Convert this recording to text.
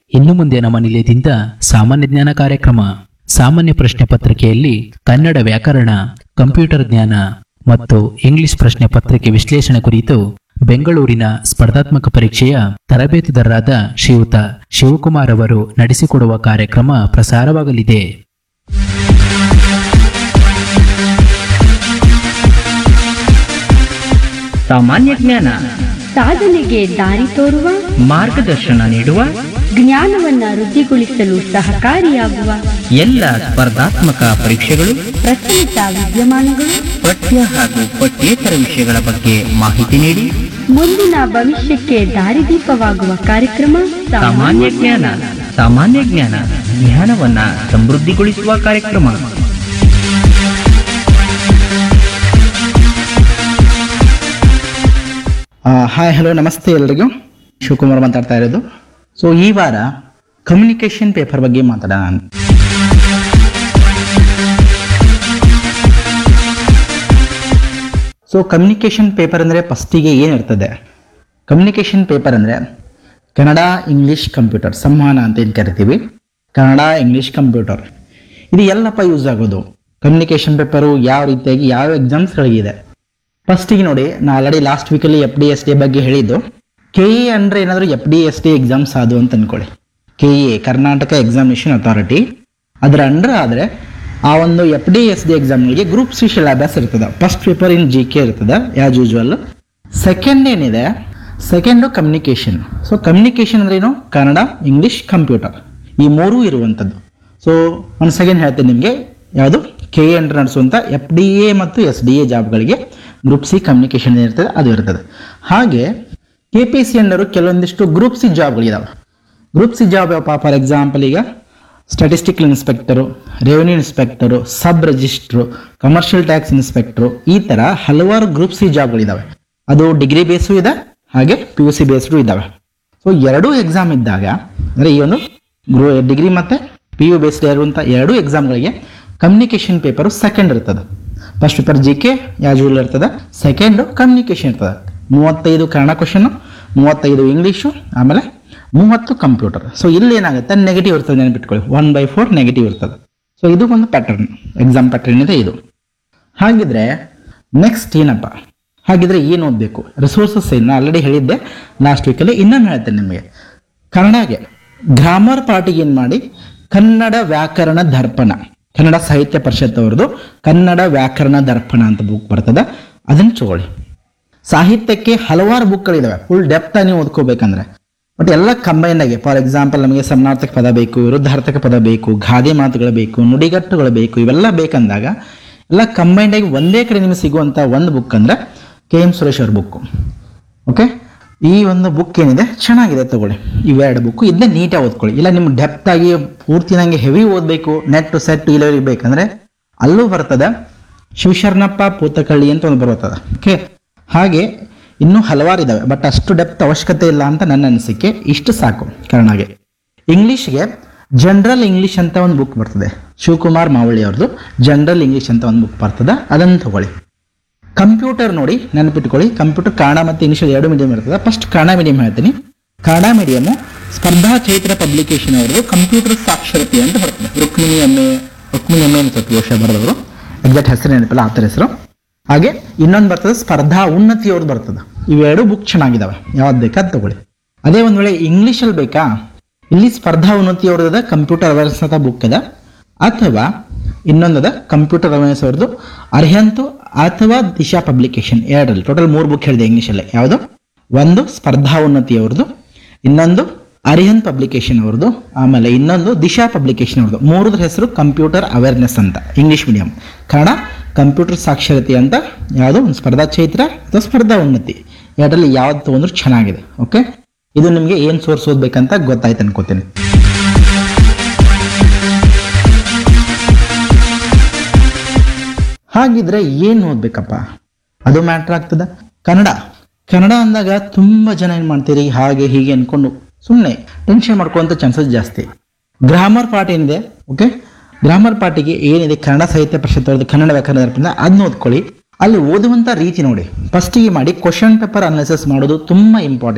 ಇನ್ನು ಮುಂದೆ ನಮ್ಮ ನಿಲಯದಿಂದ ಸಾಮಾನ್ಯ ಜ್ಞಾನ ಕಾರ್ಯಕ್ರಮ ಸಾಮಾನ್ಯ ಪ್ರಶ್ನೆ ಪತ್ರಿಕೆಯಲ್ಲಿ ಕನ್ನಡ ವ್ಯಾಕರಣ ಕಂಪ್ಯೂಟರ್ ಜ್ಞಾನ ಮತ್ತು ಇಂಗ್ಲಿಷ್ ಪ್ರಶ್ನೆ ಪತ್ರಿಕೆ ವಿಶ್ಲೇಷಣೆ ಕುರಿತು ಬೆಂಗಳೂರಿನ ಸ್ಪರ್ಧಾತ್ಮಕ ಪರೀಕ್ಷೆಯ ತರಬೇತುದಾರರಾದ ಶ್ರೀಯುತ ಶಿವಕುಮಾರ್ ಅವರು ನಡೆಸಿಕೊಡುವ ಕಾರ್ಯಕ್ರಮ ಪ್ರಸಾರವಾಗಲಿದೆ ಸಾಮಾನ್ಯ ಜ್ಞಾನ ಸಾಧನೆಗೆ ದಾರಿ ತೋರುವ ಮಾರ್ಗದರ್ಶನ ನೀಡುವ ಜ್ಞಾನವನ್ನ ವೃದ್ಧಿಗೊಳಿಸಲು ಸಹಕಾರಿಯಾಗುವ ಎಲ್ಲ ಸ್ಪರ್ಧಾತ್ಮಕ ಪರೀಕ್ಷೆಗಳು ಪ್ರಚಲಿತ ವಿದ್ಯಮಾನಗಳು ಪಠ್ಯ ಹಾಗೂ ಪಠ್ಯೇತರ ವಿಷಯಗಳ ಬಗ್ಗೆ ಮಾಹಿತಿ ನೀಡಿ ಮುಂದಿನ ಭವಿಷ್ಯಕ್ಕೆ ದಾರಿದೀಪವಾಗುವ ಕಾರ್ಯಕ್ರಮ ಸಾಮಾನ್ಯ ಜ್ಞಾನ ಸಾಮಾನ್ಯ ಜ್ಞಾನ ಜ್ಞಾನವನ್ನ ಸಮೃದ್ಧಿಗೊಳಿಸುವ ಕಾರ್ಯಕ್ರಮ ಹಾಯ್ ಹಲೋ ನಮಸ್ತೆ ಎಲ್ರಿಗೂ ಶಿವಕುಮಾರ್ ಮಾತಾಡ್ತಾ ಇರೋದು ಸೊ ಈ ವಾರ ಕಮ್ಯುನಿಕೇಷನ್ ಪೇಪರ್ ಬಗ್ಗೆ ಮಾತಾಡೋಣ ನಾನು ಸೊ ಕಮ್ಯುನಿಕೇಷನ್ ಪೇಪರ್ ಅಂದರೆ ಫಸ್ಟಿಗೆ ಏನಿರ್ತದೆ ಕಮ್ಯುನಿಕೇಷನ್ ಪೇಪರ್ ಅಂದರೆ ಕನ್ನಡ ಇಂಗ್ಲೀಷ್ ಕಂಪ್ಯೂಟರ್ ಸಂವಹನ ಅಂತ ಏನು ಕರಿತೀವಿ ಕನ್ನಡ ಇಂಗ್ಲೀಷ್ ಕಂಪ್ಯೂಟರ್ ಇದು ಎಲ್ಲಪ್ಪ ಯೂಸ್ ಆಗೋದು ಕಮ್ಯುನಿಕೇಷನ್ ಪೇಪರು ಯಾವ ರೀತಿಯಾಗಿ ಯಾವ ಎಕ್ಸಾಮ್ಸ್ಗಳಿಗಿದೆ ಫಸ್ಟಿಗೆ ನೋಡಿ ನಾ ಆಲ್ರೆಡಿ ಲಾಸ್ಟ್ ವೀಕಲ್ಲಿ ಎಫ್ ಡಿ ಎಸ್ ಡಿ ಬಗ್ಗೆ ಹೇಳಿದ್ದು ಕೆ ಎ ಅಂದರೆ ಏನಾದರೂ F D S D exams ಅದು ಅಂತ ಅನ್ಕೊಳ್ಳಿ K A Karnataka examination authority ಅದರ ಅಂಡರ್ ಆದರೆ ಆ ಒಂದು ಎಫ್ ಡಿ ಎಸ್ ಡಿ ಎಕ್ಸಾಮ್ಗಳಿಗೆ ಗ್ರೂಪ್ ಸಿ ಸಿಲೆಬಸ್ ಇರ್ತದೆ first paper in G K ಇರ್ತದೆ ಆ್ಯಸ್ ಯೂಶ್ವಲ್ ಸೆಕೆಂಡ್ ಏನಿದೆ ಸೆಕೆಂಡು ಕಮ್ಯುನಿಕೇಷನ್ ಸೊ ಕಮ್ಯುನಿಕೇಷನ್ ಅಂದ್ರೆ ಏನು ಕನ್ನಡ ಇಂಗ್ಲೀಷ್ ಕಂಪ್ಯೂಟರ್ ಈ ಮೂರೂ ಇರುವಂಥದ್ದು ಸೊ ಒಂದು ಸೆಕೆಂಡ್ ಹೇಳ್ತೀನಿ ನಿಮಗೆ ಯಾವುದು ಕೆ ಎ ಅಂಡರ್ ನಡೆಸುವಂಥ ಎಫ್ ಡಿ ಎ ಮತ್ತು ಎಸ್ ಡಿ ಎ ಜಾಬ್ಗಳಿಗೆ ಗ್ರೂಪ್ ಸಿ ಕಮ್ಯುನಿಕೇಷನ್ ಇರ್ತದೆ ಅದು ಇರ್ತದೆ ಹಾಗೆ ಕೆ ಪಿ ಸಿ ಅಂಡರು ಕೆಲವೊಂದಿಷ್ಟು ಗ್ರೂಪ್ ಸಿ ಜಾಬ್ಗಳಿದಾವೆ ಗ್ರೂಪ್ ಸಿ ಜಾಬ್ ಯಾವಪ್ಪ ಫಾರ್ ಎಕ್ಸಾಂಪಲ್ ಈಗ statistical inspector revenue inspector sub registrar commercial tax inspector ಈ ಥರ ಹಲವಾರು ಗ್ರೂಪ್ ಸಿ ಜಾಬ್ಗಳಿದಾವೆ ಅದು ಡಿಗ್ರಿ ಬೇಸು ಇದೆ ಹಾಗೆ ಪಿ ಯು ಸಿ ಬೇಸ್ಡು ಇದ್ದಾವೆ ಸೊ ಎರಡೂ ಎಕ್ಸಾಮ್ ಇದ್ದಾಗ ಅಂದರೆ ಈ ಒಂದು ಗ್ರೂ ಡಿಗ್ರಿ ಮತ್ತು ಪಿ ಯು ಬೇಸ್ಡ್ ಇರುವಂಥ ಎರಡೂ ಎಕ್ಸಾಮ್ಗಳಿಗೆ ಕಮ್ಯುನಿಕೇಷನ್ ಪೇಪರು ಸೆಕೆಂಡ್ ಇರ್ತದೆ first paper G K usual ಇರ್ತದೆ ಸೆಕೆಂಡು ಕಮ್ಯುನಿಕೇಷನ್ ಇರ್ತದೆ ಮೂವತ್ತೈದು ಕನ್ನಡ ಕ್ವಶನು ಮೂವತ್ತೈದು ಇಂಗ್ಲೀಷು ಆಮೇಲೆ ಮೂವತ್ತು ಕಂಪ್ಯೂಟರ್ ಸೊ ಇಲ್ಲಿ ಏನಾಗುತ್ತೆ ನೆಗೆಟಿವ್ ಇರ್ತದೆ ನೆನಪಿಟ್ಕೊಳ್ಳಿ ಒನ್ ಬೈ ಫೋರ್ ನೆಗೆಟಿವ್ ಇರ್ತದೆ ಸೊ ಇದು ಒಂದು ಪ್ಯಾಟರ್ನ್ ಎಕ್ಸಾಮ್ ಪ್ಯಾಟರ್ನ್ ಇದೆ ಇದು ಹಾಗಿದ್ರೆ ನೆಕ್ಸ್ಟ್ ಏನಪ್ಪ ಹಾಗಿದ್ರೆ ಏನು ಓದಬೇಕು ರಿಸೋರ್ಸಸ್ ಏನು ಆಲ್ರೆಡಿ ಹೇಳಿದ್ದೆ ಲಾಸ್ಟ್ ವೀಕಲ್ಲಿ ಇನ್ನೊಮ್ಮೆ ಹೇಳ್ತೇನೆ ನಿಮಗೆ ಕನ್ನಡಗೆ ಗ್ರಾಮರ್ ಪಾರ್ಟಿಗೆ ಏನು ಮಾಡಿ ಕನ್ನಡ ವ್ಯಾಕರಣ ದರ್ಪಣ ಕನ್ನಡ ಸಾಹಿತ್ಯ ಪರಿಷತ್ ಅವ್ರದ್ದು ಕನ್ನಡ ವ್ಯಾಕರಣ ದರ್ಪಣ ಅಂತ ಬುಕ್ ಬರ್ತದೆ ಅದನ್ನು ತಗೊಳ್ಳಿ ಸಾಹಿತ್ಯಕ್ಕೆ ಹಲವಾರು ಬುಕ್ಗಳಿದಾವೆ ಫುಲ್ ಡೆಪ್ತ್ ನೀವು ಓದ್ಕೋಬೇಕಂದ್ರೆ ಬಟ್ ಎಲ್ಲ ಕಂಬೈನ್ ಆಗಿ ಫಾರ್ ಎಕ್ಸಾಂಪಲ್ ನಮಗೆ ಸಮಾನಾರ್ಥಕ ಪದ ಬೇಕು ವಿರುದ್ಧಾರ್ಥಕ ಪದ ಬೇಕು ಗಾದೆ ಮಾತುಗಳು ಬೇಕು ನುಡಿಗಟ್ಟುಗಳು ಬೇಕು ಇವೆಲ್ಲ ಬೇಕಂದಾಗ ಎಲ್ಲ ಕಂಬೈಂಡ್ ಆಗಿ ಒಂದೇ ಕಡೆ ನಿಮಗೆ ಸಿಗುವಂಥ ಒಂದು ಬುಕ್ ಅಂದ್ರೆ ಕೆ ಎಂ ಸುರೇಶ್ ಅವ್ರ ಬುಕ್ಕು ಓಕೆ ಈ ಒಂದು ಬುಕ್ ಏನಿದೆ ಚೆನ್ನಾಗಿದೆ ತಗೊಳ್ಳಿ ಇವೆರಡು ಬುಕ್ ಇದನ್ನೇ ನೀಟಾಗಿ ಓದ್ಕೊಳ್ಳಿ ಇಲ್ಲ ನಿಮ್ಗೆ ಡೆಪ್ತ್ ಆಗಿ ಪೂರ್ತಿ ನಂಗೆ ಹೆವಿ ಓದಬೇಕು ನೆಟ್ ಸೆಟ್ ಇಲ್ಲ ಬೇಕಂದ್ರೆ ಅಲ್ಲೂ ಬರ್ತದೆ ಶಿವಶರಣಪ್ಪ ಪೂತಕಳ್ಳಿ ಅಂತ ಒಂದು ಬರ್ತದೆ ಓಕೆ ಹಾಗೆ ಇನ್ನೂ ಹಲವಾರು ಇದಾವೆ ಬಟ್ ಅಷ್ಟು ಡೆಪ್ತ್ ಅವಶ್ಯಕತೆ ಇಲ್ಲ ಅಂತ ನನ್ನ ಅನಿಸಿಕೆ ಇಷ್ಟು ಸಾಕು ಕನ್ನಡಗೆ ಇಂಗ್ಲೀಷ್ಗೆ ಜನರಲ್ ಇಂಗ್ಲೀಷ್ ಅಂತ ಒಂದು ಬುಕ್ ಬರ್ತದೆ ಶಿವಕುಮಾರ್ ಮಾವಳಿ ಅವ್ರದ್ದು ಜನರಲ್ ಇಂಗ್ಲೀಷ್ ಅಂತ ಒಂದು ಬುಕ್ ಬರ್ತದೆ ಅದನ್ನು ತಗೊಳ್ಳಿ ಕಂಪ್ಯೂಟರ್ ನೋಡಿ ನೆನಪಿಟ್ಕೊಳ್ಳಿ ಕಂಪ್ಯೂಟರ್ ಕನ್ನಡ ಮತ್ತು ಇಂಗ್ಲೀಷ್ ಎರಡು ಮೀಡಿಯಂ ಇರ್ತದೆ ಫಸ್ಟ್ ಕನ್ನಡ ಮೀಡಿಯಂ ಹೇಳ್ತೀನಿ ಕನ್ನಡ ಮೀಡಿಯಮು ಸ್ಪರ್ಧಾ ಚೈತ್ರ ಪಬ್ಲಿಕೇಶನ್ ಅವ್ರದ್ದು ಕಂಪ್ಯೂಟರ್ ಸಾಕ್ಷರತೆ ಅಂತ ಬರ್ತದೆ ರುಕ್ಮಿಣಿ ಎಮ್ಮೆ ರುಕ್ಮಿಣಿ ಎಮ್ಮೆ ಅಂತ ಬಹುಶಃ ಬರೆದವರು ಎಕ್ಸಾಕ್ಟ್ ಹೆಸರು ನೆನಪಿಲ್ಲ ಆತರ ಹೆಸರು ಹಾಗೆ ಇನ್ನೊಂದು ಬರ್ತದೆ ಸ್ಪರ್ಧಾ ಉನ್ನತಿ ಅವ್ರದ್ದು ಬರ್ತದೆ ಇವೆರಡು ಬುಕ್ ಚೆನ್ನಾಗಿದಾವೆ ಯಾವ್ದು ಬೇಕಾದ ತಗೊಳ್ಳಿ ಅದೇ ಒಂದು ವೇಳೆ ಇಂಗ್ಲೀಷಲ್ಲಿ ಬೇಕಾ ಇಲ್ಲಿ ಸ್ಪರ್ಧಾ ಉನ್ನತಿ ಅವ್ರದ್ದು ಕಂಪ್ಯೂಟರ್ ಅವೇರ್ನೆಸ್ ಅಂತ ಬುಕ್ ಇದೆ ಅಥವಾ ಇನ್ನೊಂದದ ಕಂಪ್ಯೂಟರ್ ಅವೇರ್ನೆಸ್ ಅವ್ರದ್ದು ಅರ್ಹಂತು ಅಥವಾ ದಿಶಾ ಪಬ್ಲಿಕೇಶನ್ ಎರಡರಲ್ಲಿ ಟೋಟಲ್ ಮೂರು ಬುಕ್ ಹೇಳಿದೆ ಇಂಗ್ಲೀಷಲ್ಲಿ ಯಾವುದು ಒಂದು ಸ್ಪರ್ಧಾ ಉನ್ನತಿ ಅವ್ರದ್ದು ಇನ್ನೊಂದು ಅರಿಹಂತ್ ಪಬ್ಲಿಕೇಶನ್ ಅವ್ರದ್ದು ಆಮೇಲೆ ಇನ್ನೊಂದು ದಿಶಾ ಪಬ್ಲಿಕೇಶನ್ ಅವ್ರದ್ದು ಮೂರದ್ರ ಹೆಸರು ಕಂಪ್ಯೂಟರ್ ಅವೇರ್ನೆಸ್ ಅಂತ ಇಂಗ್ಲೀಷ್ ಮೀಡಿಯಂ ಕನ್ನಡ ಕಂಪ್ಯೂಟರ್ ಸಾಕ್ಷರತೆ ಅಂತ ಯಾವುದು ಒಂದು ಸ್ಪರ್ಧಾ ಚೈತ್ರ ಅಥವಾ ಸ್ಪರ್ಧಾ ಉನ್ನತಿ ಎರಡರಲ್ಲಿ ಯಾವ್ದು ತೊಗೊಂಡ್ರು ಚೆನ್ನಾಗಿದೆ ಓಕೆ ಇದು ನಿಮಗೆ ಏನು ಸೋರ್ಸ್ ಓದ್ಬೇಕಂತ ಗೊತ್ತಾಯ್ತು ಅನ್ಕೋತೀನಿ ಹಾಗಿದ್ರೆ ಏನು ಓದ್ಬೇಕಪ್ಪ ಅದು ಮ್ಯಾಟ್ರ್ ಆಗ್ತದ ಕನ್ನಡ ಕನ್ನಡ ಅಂದಾಗ ತುಂಬ ಜನ ಏನು ಮಾಡ್ತೀರಿ ಹಾಗೆ ಹೀಗೆ ಅನ್ಕೊಂಡು ಸುಮ್ಮನೆ ಟೆನ್ಷನ್ ಮಾಡ್ಕೊಳ್ಳೋಂಥ ಚಾನ್ಸಸ್ ಜಾಸ್ತಿ ಗ್ರಾಮರ್ ಪಾರ್ಟ್ ಏನಿದೆ ಓಕೆ ಗ್ರಾಮರ್ ಪಾರ್ಟಿಗೆ ಏನಿದೆ ಕನ್ನಡ ಸಾಹಿತ್ಯ ಪರಿಷತ್ ಅವ್ರದ್ದು ಕನ್ನಡ ವ್ಯಾಕರಣ ದರ್ಪಣ ಅದನ್ನ ಓದ್ಕೊಳ್ಳಿ ಅಲ್ಲಿ ಓದುವಂಥ ರೀತಿ ನೋಡಿ ಫಸ್ಟಿಗೆ ಮಾಡಿ ಕ್ವಶನ್ ಪೇಪರ್ ಅನಾಲಿಸಿಸ್ ಮಾಡೋದು ತುಂಬ ಇಂಪಾರ್ಟೆಂಟ್